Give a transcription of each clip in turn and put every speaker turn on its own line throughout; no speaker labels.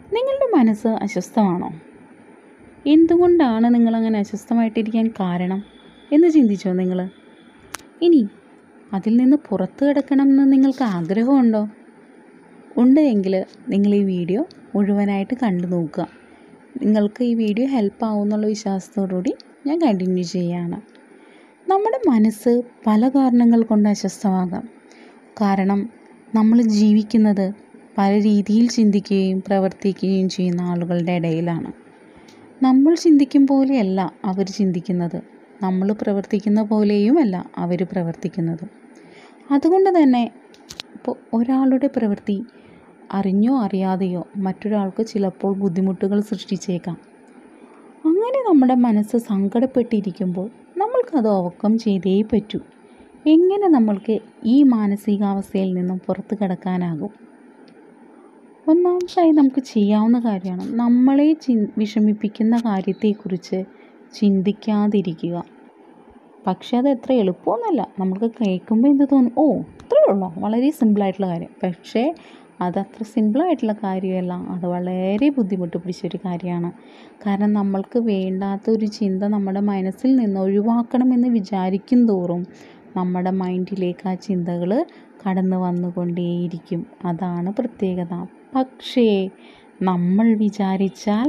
നിങ്ങളുടെ മനസ്സ് അസ്വസ്ഥമാണോ എന്തുകൊണ്ടാണ് നിങ്ങളങ്ങനെ അസ്വസ്ഥമായിട്ടിരിക്കാൻ കാരണം എന്ന് ചിന്തിച്ചോ നിങ്ങൾ ഇനി അതിൽ നിന്ന് പുറത്തു കിടക്കണമെന്ന് നിങ്ങൾക്ക് ആഗ്രഹമുണ്ടോ ഉണ്ട് എങ്കിൽ നിങ്ങൾ ഈ വീഡിയോ മുഴുവനായിട്ട് കണ്ടു നോക്കുക നിങ്ങൾക്ക് ഈ വീഡിയോ ഹെൽപ്പ് ആവുമെന്നുള്ള വിശ്വാസത്തോടുകൂടി ഞാൻ കണ്ടിന്യൂ ചെയ്യുകയാണ് നമ്മുടെ മനസ്സ് പല കാരണങ്ങൾ കൊണ്ട് അസ്വസ്ഥമാകാം കാരണം നമ്മൾ ജീവിക്കുന്നത് പല രീതിയിൽ ചിന്തിക്കുകയും പ്രവർത്തിക്കുകയും ചെയ്യുന്ന ആളുകളുടെ ഇടയിലാണ് നമ്മൾ ചിന്തിക്കും പോലെയല്ല അവർ ചിന്തിക്കുന്നത് നമ്മൾ പ്രവർത്തിക്കുന്ന പോലെയുമല്ല അവർ പ്രവർത്തിക്കുന്നത് അതുകൊണ്ട് തന്നെ ഇപ്പോൾ ഒരാളുടെ പ്രവൃത്തി അറിഞ്ഞോ അറിയാതെയോ മറ്റൊരാൾക്ക് ചിലപ്പോൾ ബുദ്ധിമുട്ടുകൾ സൃഷ്ടിച്ചേക്കാം അങ്ങനെ നമ്മുടെ മനസ്സ് സങ്കടപ്പെട്ടിരിക്കുമ്പോൾ നമ്മൾക്കത് ഓവർകം ചെയ്തേ പറ്റൂ എങ്ങനെ നമ്മൾക്ക് ഈ മാനസികാവസ്ഥയിൽ നിന്നും പുറത്തു കടക്കാനാകും ഒന്നാമതായി നമുക്ക് ചെയ്യാവുന്ന കാര്യമാണ് നമ്മളെ ചി വിഷമിപ്പിക്കുന്ന കാര്യത്തെക്കുറിച്ച് ചിന്തിക്കാതിരിക്കുക പക്ഷെ അത് എത്ര എളുപ്പമൊന്നുമല്ല നമുക്ക് കേൾക്കുമ്പോൾ എന്ത് തോന്നും ഓ ഇത്രയേ ഉള്ളൂ വളരെ സിമ്പിളായിട്ടുള്ള കാര്യം പക്ഷേ അതത്ര സിമ്പിളായിട്ടുള്ള കാര്യമല്ല അത് വളരെ ബുദ്ധിമുട്ട് പിടിച്ചൊരു കാര്യമാണ് കാരണം നമ്മൾക്ക് വേണ്ടാത്ത ഒരു ചിന്ത നമ്മുടെ മനസ്സിൽ നിന്ന് ഒഴിവാക്കണമെന്ന് വിചാരിക്കും തോറും നമ്മുടെ മൈൻഡിലേക്ക് ആ ചിന്തകൾ കടന്നു വന്നുകൊണ്ടേയിരിക്കും അതാണ് പ്രത്യേകത പക്ഷേ നമ്മൾ വിചാരിച്ചാൽ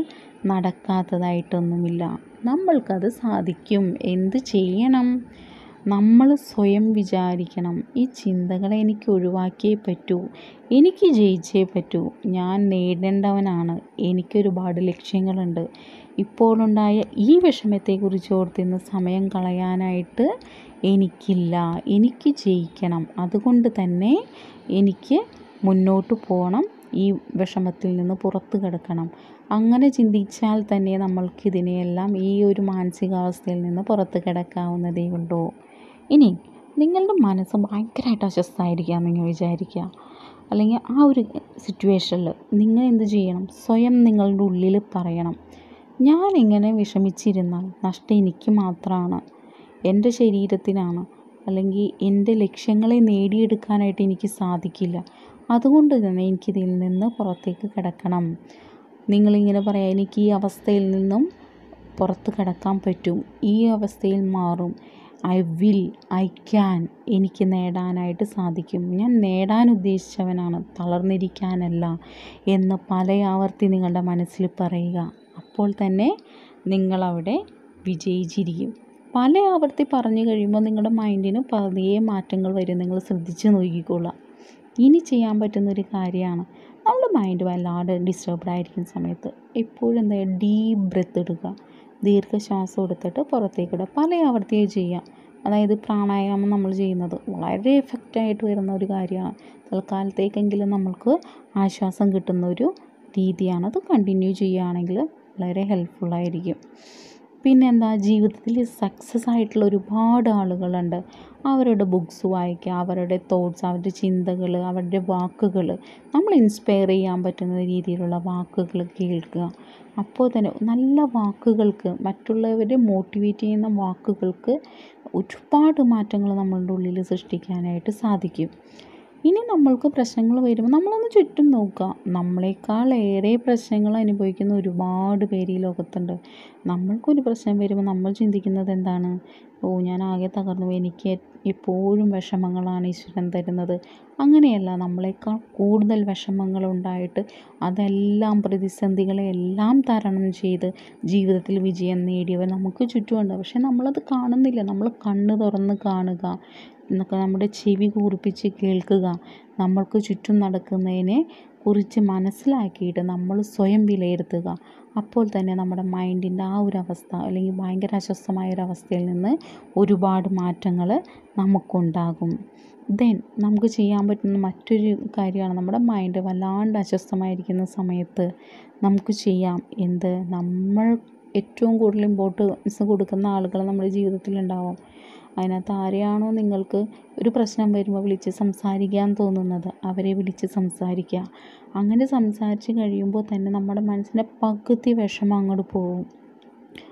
നടക്കാത്തതായിട്ടൊന്നുമില്ല നമ്മൾക്കത് സാധിക്കും എന്ത് ചെയ്യണം നമ്മൾ സ്വയം വിചാരിക്കണം ഈ ചിന്തകളെ എനിക്ക് ഒഴിവാക്കിയേ പറ്റൂ എനിക്ക് ജയിച്ചേ പറ്റൂ ഞാൻ നേടേണ്ടവനാണ് എനിക്കൊരുപാട് ലക്ഷ്യങ്ങളുണ്ട് ഇപ്പോഴുണ്ടായ ഈ വിഷമത്തെക്കുറിച്ച് ഓർത്തിന്ന് സമയം കളയാനായിട്ട് എനിക്കില്ല എനിക്ക് ജയിക്കണം അതുകൊണ്ട് തന്നെ എനിക്ക് മുന്നോട്ട് പോകണം ഈ വിഷമത്തിൽ നിന്ന് പുറത്ത് കിടക്കണം അങ്ങനെ ചിന്തിച്ചാൽ തന്നെ നമ്മൾക്കിതിനെയെല്ലാം ഈ ഒരു മാനസികാവസ്ഥയിൽ നിന്ന് പുറത്ത് കിടക്കാവുന്നതേ ഉള്ളൂ ഇനി നിങ്ങളുടെ മനസ്സ് ഭയങ്കരമായിട്ട് അസ്വസ്ഥമായിരിക്കുക നിങ്ങൾ വിചാരിക്കുക അല്ലെങ്കിൽ ആ ഒരു സിറ്റുവേഷനിൽ നിങ്ങൾ എന്ത് ചെയ്യണം സ്വയം നിങ്ങളുടെ ഉള്ളിൽ പറയണം ഞാൻ ഇങ്ങനെ വിഷമിച്ചിരുന്നാൽ നഷ്ടം എനിക്ക് മാത്രമാണ് എൻ്റെ ശരീരത്തിനാണ് അല്ലെങ്കിൽ എൻ്റെ ലക്ഷ്യങ്ങളെ നേടിയെടുക്കാനായിട്ട് എനിക്ക് സാധിക്കില്ല അതുകൊണ്ട് തന്നെ എനിക്കിതിൽ നിന്ന് പുറത്തേക്ക് കിടക്കണം നിങ്ങളിങ്ങനെ പറയാം എനിക്ക് ഈ അവസ്ഥയിൽ നിന്നും പുറത്ത് കിടക്കാൻ പറ്റും ഈ അവസ്ഥയിൽ മാറും ഐ വിൽ ഐ ക്യാൻ എനിക്ക് നേടാനായിട്ട് സാധിക്കും ഞാൻ നേടാൻ ഉദ്ദേശിച്ചവനാണ് തളർന്നിരിക്കാനല്ല എന്ന് പല ആവർത്തി നിങ്ങളുടെ മനസ്സിൽ പറയുക അപ്പോൾ തന്നെ നിങ്ങളവിടെ വിജയിച്ചിരിക്കും പല ആവർത്തി പറഞ്ഞു കഴിയുമ്പോൾ നിങ്ങളുടെ മൈൻഡിന് പതിയെ മാറ്റങ്ങൾ വരും നിങ്ങൾ ശ്രദ്ധിച്ച് നോക്കിക്കൊള്ളുക ഇനി ചെയ്യാൻ പറ്റുന്നൊരു കാര്യമാണ് നമ്മുടെ മൈൻഡ് വല്ലാതെ ഡിസ്റ്റർബ്ഡ് ആയിരിക്കുന്ന സമയത്ത് എപ്പോഴും എന്താ ഡീപ്പ് ബ്രെത്ത് എടുക്കുക ദീർഘശ്വാസം എടുത്തിട്ട് പുറത്തേക്കിടുക പല ആവർത്തിയായി ചെയ്യുക അതായത് പ്രാണായാമം നമ്മൾ ചെയ്യുന്നത് വളരെ എഫക്റ്റായിട്ട് വരുന്ന ഒരു കാര്യമാണ് തൽക്കാലത്തേക്കെങ്കിലും നമ്മൾക്ക് ആശ്വാസം കിട്ടുന്ന ഒരു രീതിയാണ് അത് കണ്ടിന്യൂ ചെയ്യുകയാണെങ്കിൽ വളരെ ഹെൽപ്ഫുള്ളായിരിക്കും പിന്നെന്താ ജീവിതത്തിൽ സക്സസ് ആയിട്ടുള്ള ഒരുപാട് ആളുകളുണ്ട് അവരുടെ ബുക്സ് വായിക്കുക അവരുടെ തോട്ട്സ് അവരുടെ ചിന്തകൾ അവരുടെ വാക്കുകൾ നമ്മൾ ഇൻസ്പയർ ചെയ്യാൻ പറ്റുന്ന രീതിയിലുള്ള വാക്കുകൾ കേൾക്കുക അപ്പോൾ തന്നെ നല്ല വാക്കുകൾക്ക് മറ്റുള്ളവരെ മോട്ടിവേറ്റ് ചെയ്യുന്ന വാക്കുകൾക്ക് ഒരുപാട് മാറ്റങ്ങൾ നമ്മളുടെ ഉള്ളിൽ സൃഷ്ടിക്കാനായിട്ട് സാധിക്കും ഇനി നമ്മൾക്ക് പ്രശ്നങ്ങൾ വരുമ്പോൾ നമ്മളൊന്ന് ചുറ്റും നോക്കുക നമ്മളെക്കാൾ ഏറെ പ്രശ്നങ്ങൾ അനുഭവിക്കുന്ന ഒരുപാട് പേര് ഈ ലോകത്തുണ്ട് നമ്മൾക്കൊരു പ്രശ്നം വരുമ്പോൾ നമ്മൾ ചിന്തിക്കുന്നത് എന്താണ് ഓ ഞാൻ ആകെ തകർന്നു പോയി. എനിക്ക് എപ്പോഴും വിഷമങ്ങളാണ് ഈശ്വരൻ തരുന്നത് അങ്ങനെയല്ല നമ്മളെക്കാൾ കൂടുതൽ വിഷമങ്ങൾ ഉണ്ടായിട്ട് അതെല്ലാം പ്രതിസന്ധികളെ എല്ലാം തരണം ചെയ്ത് ജീവിതത്തിൽ വിജയം നേടിയവർ നമുക്ക് ചുറ്റുമുണ്ട് പക്ഷെ നമ്മളത് കാണുന്നില്ല നമ്മൾ കണ്ണ് തുറന്ന് കാണുക എന്നൊക്കെ നമ്മുടെ ചെവി കൂർപ്പിച്ച് കേൾക്കുക നമ്മൾക്ക് ചുറ്റും നടക്കുന്നതിനെ കുറിച്ച് മനസ്സിലാക്കിയിട്ട് നമ്മൾ സ്വയം വിലയിരുത്തുക അപ്പോൾ തന്നെ നമ്മുടെ മൈൻഡിൻ്റെ ആ ഒരു അവസ്ഥ അല്ലെങ്കിൽ ഭയങ്കര അസ്വസ്ഥമായ ഒരു അവസ്ഥയിൽ നിന്ന് ഒരുപാട് മാറ്റങ്ങൾ നമുക്കുണ്ടാകും ദെൻ നമുക്ക് ചെയ്യാൻ പറ്റുന്ന മറ്റൊരു കാര്യമാണ് നമ്മുടെ മൈൻഡ് വല്ലാണ്ട് അസ്വസ്ഥമായിരിക്കുന്ന സമയത്ത് നമുക്ക് ചെയ്യാം എന്ത് നമ്മൾ ഏറ്റവും കൂടുതൽ ഇമ്പോർട്ടൻസ് കൊടുക്കുന്ന ആളുകൾ നമ്മുടെ ജീവിതത്തിലുണ്ടാവും അതിനകത്ത് ആരെയാണോ നിങ്ങൾക്ക് ഒരു പ്രശ്നം വരുമ്പോൾ വിളിച്ച് സംസാരിക്കാൻ തോന്നുന്നത് അവരെ വിളിച്ച് സംസാരിക്കുക അങ്ങനെ സംസാരിച്ച് കഴിയുമ്പോൾ തന്നെ നമ്മുടെ മനസ്സിൻ്റെ പകുതി വിഷമം അങ്ങോട്ട് പോകും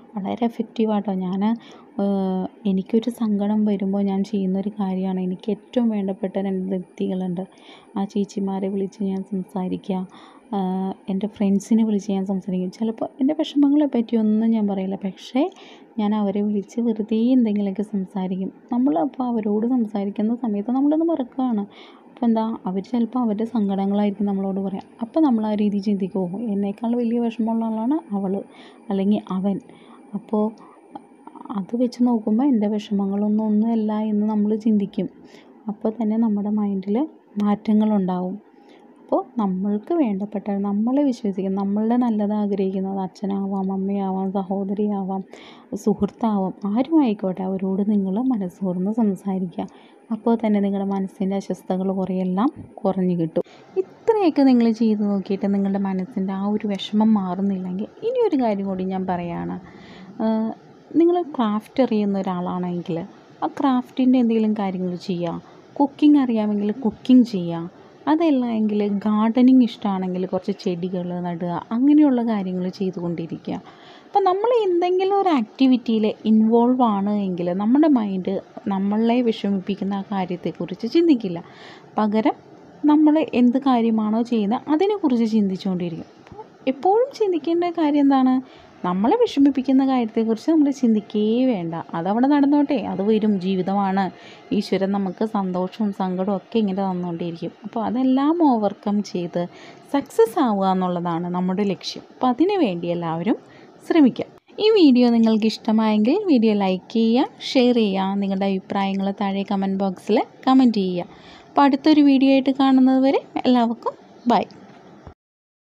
വളരെ എഫക്റ്റീവാട്ടോ ഞാൻ എനിക്കൊരു സങ്കടം വരുമ്പോൾ ഞാൻ ചെയ്യുന്നൊരു കാര്യമാണ് എനിക്ക് ഏറ്റവും വേണ്ടപ്പെട്ട രണ്ട് വ്യക്തികളുണ്ട് ആ ചേച്ചിമാരെ വിളിച്ച് ഞാൻ സംസാരിക്കുക എൻ്റെ ഫ്രണ്ട്സിനെ വിളിച്ച് ഞാൻ സംസാരിക്കും ചിലപ്പോൾ എൻ്റെ വിഷമങ്ങളെ പറ്റിയൊന്നും ഞാൻ പറയില്ല പക്ഷേ ഞാൻ അവരെ വിളിച്ച് വെറുതെ എന്തെങ്കിലുമൊക്കെ സംസാരിക്കും നമ്മൾ അപ്പോൾ അവരോട് സംസാരിക്കുന്ന സമയത്ത് നമ്മളത് മറക്കുകയാണ് അപ്പോൾ എന്താ അവർ ചിലപ്പോൾ അവരുടെ സങ്കടങ്ങളായിരിക്കും നമ്മളോട് പറയാം അപ്പോൾ നമ്മൾ ആ രീതി ചിന്തിക്കും ഓ എന്നേക്കാൾ വലിയ വിഷമമുള്ള ആളാണ് അവൾ അല്ലെങ്കിൽ അവൻ അപ്പോൾ അത് വെച്ച് നോക്കുമ്പോൾ എൻ്റെ വിഷമങ്ങളൊന്നും ഒന്നുമല്ല എന്ന് നമ്മൾ ചിന്തിക്കും അപ്പോൾ തന്നെ നമ്മുടെ മൈൻഡിൽ മാറ്റങ്ങളുണ്ടാവും അപ്പോൾ നമ്മൾക്ക് വേണ്ടപ്പെട്ട നമ്മളെ വിശ്വസിക്കുന്ന നമ്മളുടെ നല്ലത് ആഗ്രഹിക്കുന്നത് അച്ഛനാവാം അമ്മയാവാം സഹോദരിയാവാം സുഹൃത്താവാം ആരും ആയിക്കോട്ടെ അവരോട് നിങ്ങൾ മനസ്സ് തുറന്ന് സംസാരിക്കുക അപ്പോൾ തന്നെ നിങ്ങളുടെ മനസ്സിൻ്റെ അസ്വസ്ഥതകൾ കുറേയെല്ലാം കുറഞ്ഞു കിട്ടും ഇത്രയൊക്കെ നിങ്ങൾ ചെയ്ത് നോക്കിയിട്ട് നിങ്ങളുടെ മനസ്സിൻ്റെ ആ ഒരു വിഷമം മാറുന്നില്ലെങ്കിൽ ഇനിയൊരു കാര്യം കൂടി ഞാൻ പറയുകയാണ് നിങ്ങൾ ക്രാഫ്റ്റ് അറിയുന്ന ഒരാളാണെങ്കിൽ ആ ക്രാഫ്റ്റിൻ്റെ എന്തെങ്കിലും കാര്യങ്ങൾ ചെയ്യുക കുക്കിംഗ് അറിയാമെങ്കിൽ കുക്കിംഗ് ചെയ്യുക അതല്ല എങ്കിൽ ഗാർഡനിങ് ഇഷ്ടമാണെങ്കിൽ കുറച്ച് ചെടികൾ നടുക അങ്ങനെയുള്ള കാര്യങ്ങൾ ചെയ്തുകൊണ്ടിരിക്കുക അപ്പം നമ്മൾ എന്തെങ്കിലും ഒരു ആക്ടിവിറ്റിയിൽ ഇൻവോൾവ് ആണ് എങ്കിൽ നമ്മുടെ മൈൻഡ് നമ്മളെ വിഷമിപ്പിക്കുന്ന ആ കാര്യത്തെക്കുറിച്ച് ചിന്തിക്കില്ല പകരം നമ്മൾ എന്ത് കാര്യമാണോ ചെയ്യുന്നത് അതിനെക്കുറിച്ച് ചിന്തിച്ചുകൊണ്ടിരിക്കും അപ്പോൾ എപ്പോഴും ചിന്തിക്കേണ്ട കാര്യം എന്താണ് നമ്മളെ വിഷമിപ്പിക്കുന്ന കാര്യത്തെക്കുറിച്ച് നമ്മൾ ചിന്തിക്കേ വേണ്ട അതവിടെ നടന്നോട്ടെ അത് വരും ജീവിതമാണ് ഈശ്വരൻ നമുക്ക് സന്തോഷവും സങ്കടവും ഒക്കെ ഇങ്ങനെ തന്നുകൊണ്ടേയിരിക്കും അപ്പോൾ അതെല്ലാം ഓവർകം ചെയ്ത് സക്സസ് ആവുക എന്നുള്ളതാണ് നമ്മുടെ ലക്ഷ്യം അപ്പോൾ അതിനു വേണ്ടി എല്ലാവരും ശ്രമിക്കാം ഈ വീഡിയോ നിങ്ങൾക്ക് ഇഷ്ടമായെങ്കിൽ വീഡിയോ ലൈക്ക് ചെയ്യുക ഷെയർ ചെയ്യുക നിങ്ങളുടെ അഭിപ്രായങ്ങൾ താഴെ കമൻറ്റ് ബോക്സിൽ കമൻറ്റ് ചെയ്യുക അപ്പോൾ അടുത്തൊരു വീഡിയോ ആയിട്ട് കാണുന്നത് വരെ എല്ലാവർക്കും ബൈ